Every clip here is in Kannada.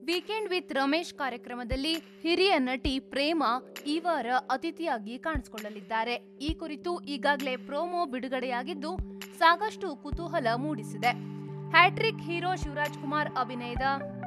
ವೀಕೆಂಡ್ ವಿತ್ ರಮೇಶ್ ಕಾರ್ಯಕ್ರಮದಲ್ಲಿ ಹಿರಿಯ ನಟಿ ಪ್ರೇಮ ಈ ವಾರ ಅತಿಥಿಯಾಗಿ ಕಾಣಿಸಿಕೊಳ್ಳಲಿದ್ದಾರೆ ಈ ಕುರಿತು ಈಗಾಗಲೇ ಪ್ರೋಮೋ ಬಿಡುಗಡೆಯಾಗಿದ್ದು ಸಾಕಷ್ಟು ಕುತೂಹಲ ಮೂಡಿಸಿದೆ ಹ್ಯಾಟ್ರಿಕ್ ಹೀರೋ ಶಿವರಾಜ್ ಕುಮಾರ್ ಅಭಿನಯದ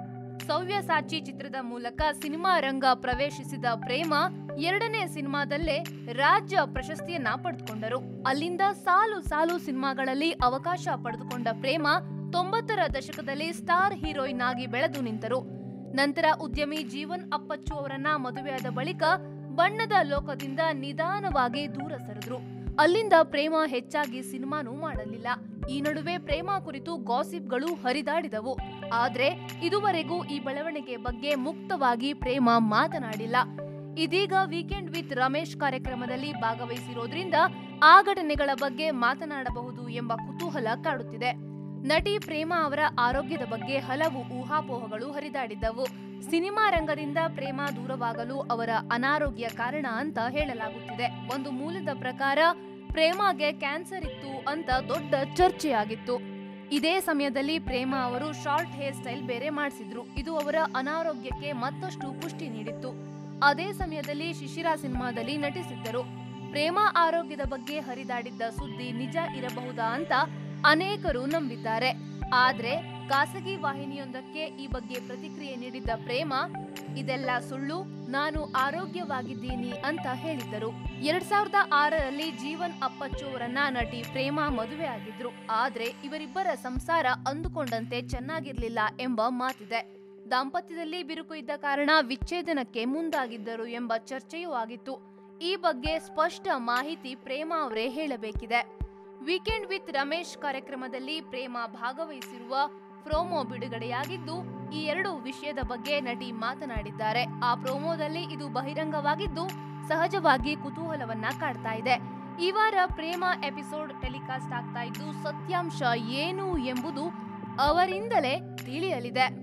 ಸವ್ಯಸಾಚಿ ಚಿತ್ರದ ಮೂಲಕ ಸಿನಿಮಾ ರಂಗ ಪ್ರವೇಶಿಸಿದ ಪ್ರೇಮ ಎರಡನೇ ಸಿನಿಮಾದಲ್ಲೇ ರಾಜ್ಯ ಪ್ರಶಸ್ತಿಯನ್ನ ಪಡೆದುಕೊಂಡರು ಅಲ್ಲಿಂದ ಸಾಲು ಸಾಲು ಸಿನಿಮಾಗಳಲ್ಲಿ ಅವಕಾಶ ಪಡೆದುಕೊಂಡ ಪ್ರೇಮ ತೊಂಬತ್ತರ ದಶಕದಲ್ಲಿ ಸ್ಟಾರ್ ಹೀರೋಯಿನ್ ಆಗಿ ಬೆಳೆದು ನಿಂತರು ನಂತರ ಉದ್ಯಮಿ ಜೀವನ್ ಅಪ್ಪಚ್ಚು ಅವರನ್ನ ಮದುವೆಯಾದ ಬಳಿಕ ಬಣ್ಣದ ಲೋಕದಿಂದ ನಿಧಾನವಾಗಿ ದೂರ ಸರಿದ್ರು ಅಲ್ಲಿಂದ ಪ್ರೇಮ ಹೆಚ್ಚಾಗಿ ಸಿನಿಮಾನೂ ಮಾಡಲಿಲ್ಲ ಈ ನಡುವೆ ಪ್ರೇಮ ಕುರಿತು ಗಾಸಿಪ್ಗಳು ಹರಿದಾಡಿದವು ಆದ್ರೆ ಇದುವರೆಗೂ ಈ ಬೆಳವಣಿಗೆ ಬಗ್ಗೆ ಮುಕ್ತವಾಗಿ ಪ್ರೇಮ ಮಾತನಾಡಿಲ್ಲ ಇದೀಗ ವೀಕೆಂಡ್ ವಿತ್ ರಮೇಶ್ ಕಾರ್ಯಕ್ರಮದಲ್ಲಿ ಭಾಗವಹಿಸಿರೋದ್ರಿಂದ ಆ ಘಟನೆಗಳ ಬಗ್ಗೆ ಮಾತನಾಡಬಹುದು ಎಂಬ ಕುತೂಹಲ ಕಾಡುತ್ತಿದೆ ನಟಿ ಪ್ರೇಮ ಅವರ ಆರೋಗ್ಯದ ಬಗ್ಗೆ ಹಲವು ಊಹಾಪೋಹಗಳು ಹರಿದಾಡಿದ್ದವು ಸಿನಿಮಾ ರಂಗದಿಂದ ಪ್ರೇಮ ದೂರವಾಗಲು ಅವರ ಅನಾರೋಗ್ಯ ಕಾರಣ ಅಂತ ಹೇಳಲಾಗುತ್ತಿದೆ ಒಂದು ಮೂಲದ ಪ್ರಕಾರ ಪ್ರೇಮಾಗೆ ಕ್ಯಾನ್ಸರ್ ಇತ್ತು ಅಂತ ದೊಡ್ಡ ಚರ್ಚೆಯಾಗಿತ್ತು ಇದೇ ಸಮಯದಲ್ಲಿ ಪ್ರೇಮ ಅವರು ಶಾರ್ಟ್ ಹೇರ್ ಸ್ಟೈಲ್ ಬೇರೆ ಮಾಡಿಸಿದ್ರು ಇದು ಅವರ ಅನಾರೋಗ್ಯಕ್ಕೆ ಮತ್ತಷ್ಟು ಪುಷ್ಟಿ ನೀಡಿತ್ತು ಅದೇ ಸಮಯದಲ್ಲಿ ಶಿಶಿರ ಸಿನಿಮಾದಲ್ಲಿ ನಟಿಸಿದ್ದರು ಪ್ರೇಮ ಆರೋಗ್ಯದ ಬಗ್ಗೆ ಹರಿದಾಡಿದ್ದ ಸುದ್ದಿ ನಿಜ ಇರಬಹುದಾ ಅಂತ ಅನೇಕರು ನಂಬಿದ್ದಾರೆ ಆದ್ರೆ ಖಾಸಗಿ ವಾಹಿನಿಯೊಂದಕ್ಕೆ ಈ ಬಗ್ಗೆ ಪ್ರತಿಕ್ರಿಯೆ ನೀಡಿದ್ದ ಪ್ರೇಮ ಇದೆಲ್ಲ ಸುಳ್ಳು ನಾನು ಆರೋಗ್ಯವಾಗಿದ್ದೀನಿ ಅಂತ ಹೇಳಿದ್ದರು ಎರಡ್ ಸಾವಿರದ ಆರರಲ್ಲಿ ಜೀವನ್ ಅಪ್ಪಚ್ಚು ಅವರನ್ನ ನಟಿ ಪ್ರೇಮ ಮದುವೆ ಆಗಿದ್ರು ಆದ್ರೆ ಇವರಿಬ್ಬರ ಸಂಸಾರ ಅಂದುಕೊಂಡಂತೆ ಚೆನ್ನಾಗಿರ್ಲಿಲ್ಲ ಎಂಬ ಮಾತಿದೆ ದಾಂಪತ್ಯದಲ್ಲಿ ಬಿರುಕು ಇದ್ದ ಕಾರಣ ವಿಚ್ಛೇದನಕ್ಕೆ ಮುಂದಾಗಿದ್ದರು ಎಂಬ ಚರ್ಚೆಯೂ ಆಗಿತ್ತು ಈ ಬಗ್ಗೆ ಸ್ಪಷ್ಟ ಮಾಹಿತಿ ಪ್ರೇಮ ಅವರೇ ಹೇಳಬೇಕಿದೆ ವೀಕೆಂಡ್ ವಿತ್ ರಮೇಶ್ ಕಾರ್ಯಕ್ರಮದಲ್ಲಿ ಪ್ರೇಮ ಭಾಗವಹಿಸಿರುವ ಪ್ರೋಮೋ ಬಿಡುಗಡೆಯಾಗಿದ್ದು ಈ ಎರಡು ವಿಷಯದ ಬಗ್ಗೆ ನಟಿ ಮಾತನಾಡಿದ್ದಾರೆ ಆ ಪ್ರೋಮೋದಲ್ಲಿ ಇದು ಬಹಿರಂಗವಾಗಿದ್ದು ಸಹಜವಾಗಿ ಕುತೂಹಲವನ್ನ ಕಾಡ್ತಾ ಇದೆ ಈ ವಾರ ಪ್ರೇಮ ಎಪಿಸೋಡ್ ಟೆಲಿಕಾಸ್ಟ್ ಆಗ್ತಾ ಇದ್ದು ಸತ್ಯಾಂಶ ಏನು ಎಂಬುದು ಅವರಿಂದಲೇ ತಿಳಿಯಲಿದೆ